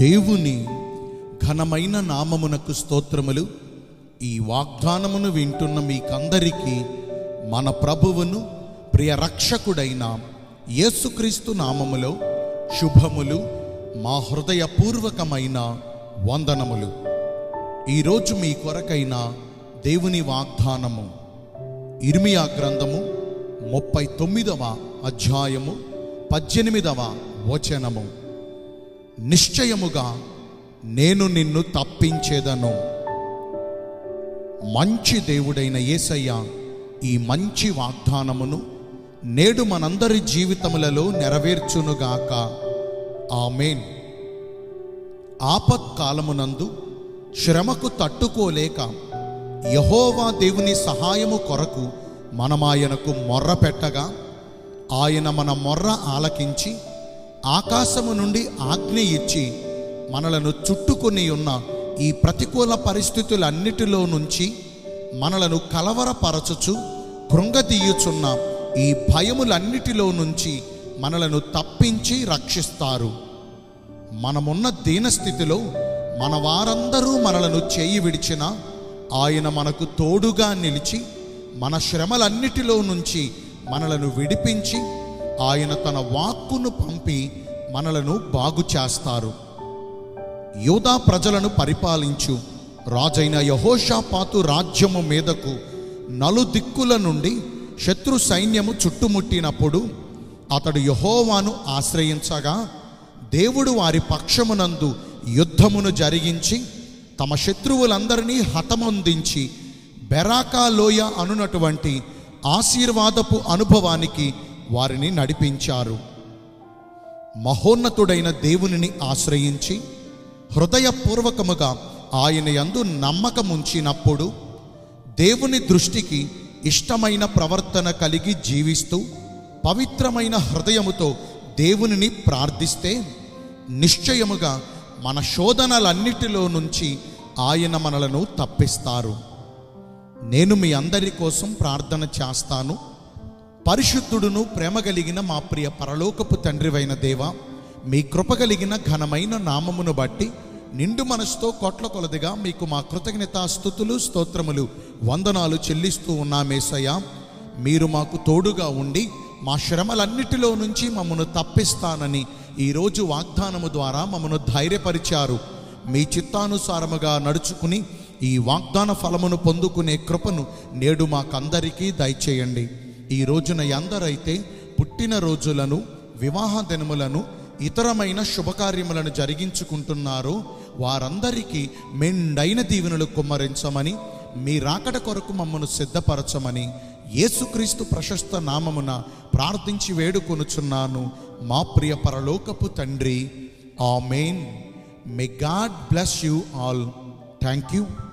దేవుని ఘనమైన నామమునకు స్తోత్రములు ఈ వాగ్దానమును వింటున్న మీకందరికీ మన ప్రభువును ప్రియ రక్షకుడైన యేసుక్రీస్తు నామములో శుభములు మా హృదయపూర్వకమైన వందనములు ఈరోజు మీ కొరకైన దేవుని వాగ్దానము ఇర్మియా గ్రంథము ముప్పై తొమ్మిదవ అధ్యాయము పద్దెనిమిదవ వచనము నిశ్చయముగా నేను నిన్ను తప్పించేదను మంచి దేవుడైన యేసయ్య ఈ మంచి వాగ్దానమును నేడు మనందరి జీవితములలో నెరవేర్చునుగాక ఆమెన్ ఆపత్కాలమునందు శ్రమకు తట్టుకోలేక యహోవా దేవుని సహాయము కొరకు మనమాయనకు మొర్ర పెట్టగా ఆయన మన మొర్ర ఆలకించి ఆకాశము నుండి ఆజ్ఞ ఇచ్చి మనలను చుట్టుకొని ఉన్న ఈ ప్రతికూల పరిస్థితులన్నిటిలో నుంచి మనలను కలవరపరచుచు కృంగదీయుచున్న ఈ భయములన్నిటిలో నుంచి మనలను తప్పించి రక్షిస్తారు మనమున్న దీనస్థితిలో మన వారందరూ మనలను చేయి విడిచిన ఆయన మనకు తోడుగా నిలిచి మన శ్రమలన్నిటిలో నుంచి మనలను విడిపించి ఆయన తన వాక్కును పంపి మనలను బాగు చేస్తారు యూదా ప్రజలను పరిపాలించు రాజైన యహోషాపాతు రాజ్యము మీదకు నలుదిక్కుల నుండి శత్రు సైన్యము చుట్టుముట్టినప్పుడు అతడు యహోవాను ఆశ్రయించగా దేవుడు వారి పక్షమునందు యుద్ధమును జరిగించి తమ శత్రువులందరినీ హతమొందించి బెరాకా లోయ అనునటువంటి ఆశీర్వాదపు అనుభవానికి వారిని నడిపించారు మహోన్నతుడైన దేవునిని ఆశ్రయించి హృదయపూర్వకముగా ఆయన యందు నమ్మకముంచినప్పుడు దేవుని దృష్టికి ఇష్టమైన ప్రవర్తన కలిగి జీవిస్తూ పవిత్రమైన హృదయముతో దేవునిని ప్రార్థిస్తే నిశ్చయముగా మన శోధనలన్నిటిలో నుంచి ఆయన మనలను తప్పిస్తారు నేను మీ అందరి కోసం ప్రార్థన చేస్తాను పరిశుద్ధుడును ప్రేమ కలిగిన మా ప్రియ పరలోకపు తండ్రివైన దేవ మీ కృప కలిగిన ఘనమైన నామమును బట్టి నిండు మనసుతో కోట్ల కొలదిగా మీకు మా కృతజ్ఞత స్థుతులు స్తోత్రములు వందనాలు చెల్లిస్తూ ఉన్నామేసయ్య మీరు మాకు తోడుగా ఉండి మా శ్రమలన్నిటిలో నుంచి మమ్మను తప్పిస్తానని ఈరోజు వాగ్దానము ద్వారా మమ్మను ధైర్యపరిచారు మీ చిత్తానుసారముగా నడుచుకుని ఈ వాగ్దాన ఫలమును పొందుకునే కృపను నేడు మాకందరికీ దయచేయండి ఈ రోజున ఎందరైతే పుట్టిన రోజులను వివాహ దినములను ఇతరమైన శుభకార్యములను జరిగించుకుంటున్నారో వారందరికీ మెండైన దీవెనలు కుమ్మరించమని మీ రాకడ కొరకు మమ్మను సిద్ధపరచమని యేసుక్రీస్తు ప్రశస్త నామమున ప్రార్థించి వేడుకొనుచున్నాను మా ప్రియ పరలోకపు తండ్రి amen may God bless you all thank you